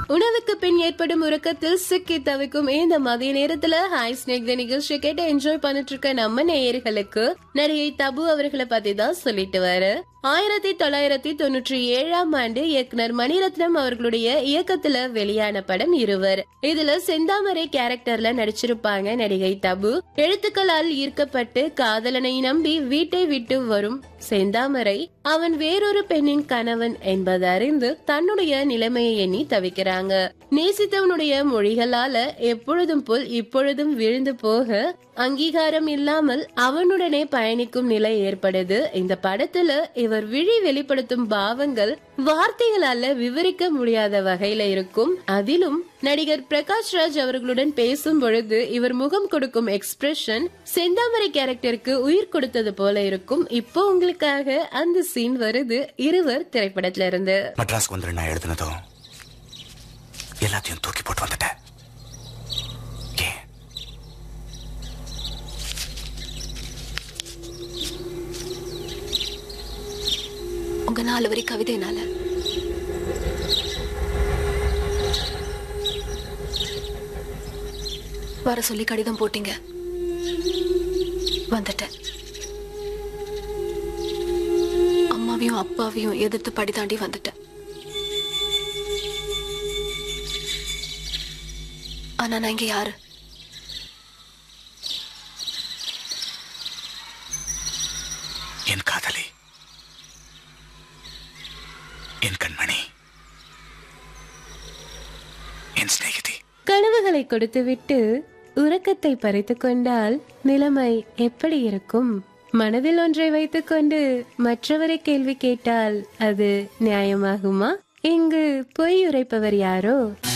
உணவுக்கு பின் ஏற்படும் உறக்கத்தில் சிக்கி தவிக்கும் இந்த மதிய நேரத்துல ஹாய் ஸ்னேக் நிகழ்ச்சியை கேட்டு என்ஜாய் பண்ணிட்டு இருக்க நம்ம நேயர்களுக்கு நிறைய தபு அவர்களை பத்தி தான் சொல்லிட்டு வர ஆயிரத்தி தொள்ளாயிரத்தி தொண்ணூற்றி ஏழாம் ஆண்டு இயக்குனர் மணிரத்னம் அவர்களுடைய இயக்கத்துல வெளியான படம் இருவர் இதுல செந்தாமரை கேரக்டர்ல நடிச்சிருப்பாங்க நடிகை தபு எழுத்துக்களால் ஈர்க்கப்பட்டு காதலனை நம்பி வீட்டை விட்டு வரும் செந்தாமரை அவன் வேறொரு பெண்ணின் கணவன் என்பதை அறிந்து தன்னுடைய நிலைமையை எண்ணி தவிக்கிறாங்க நேசித்தவனுடைய மொழிகளால எப்பொழுதும் போல் இப்பொழுதும் விழுந்து போக அங்கீகாரம் இல்லாமல் அவனுடனே பயணிக்கும் நிலை ஏற்படுது இந்த படத்துல இவர் விழி வெளிப்படுத்தும் பாவங்கள் வார்த்தைகளால விவரிக்க முடியாத வகையில இருக்கும் அதிலும் நடிகர் பிரகாஷ் ராஜ் அவர்களுடன் பேசும் பொழுது இவர் முகம் கொடுக்கும் எக்ஸ்பிரஷன் செந்தாமரை கேரக்டருக்கு உயிர் கொடுத்தது போல இருக்கும் இப்போ உங்களுக்காக அந்த சீன் வருது இருவர் திரைப்படத்துல இருந்து மெட்ராஸ்க்கு வந்துரு நான் எழுதுனதும் எல்லாத்தையும் தூக்கி போட்டு வந்துட்டேன் ஏன் உங்க நாலு வரி கவிதைனால வர சொல்லி கடிதம் போட்டீங்க வந்துட்டேன் அம்மாவையும் அப்பாவையும் எதிர்த்து படி தாண்டி வந்துட்டேன் ஆனா நான் இங்க யாரு என் காதலி என் கண்மணி என் சிநேகிதி கனவுகளை கொடுத்துவிட்டு உறக்கத்தை பறித்துக் கொண்டால் நிலைமை எப்படி இருக்கும் மனதில் ஒன்றை வைத்துக்கொண்டு மற்றவரை கேள்வி கேட்டால் அது நியாயமாகுமா இங்கு பொய் உரைப்பவர் யாரோ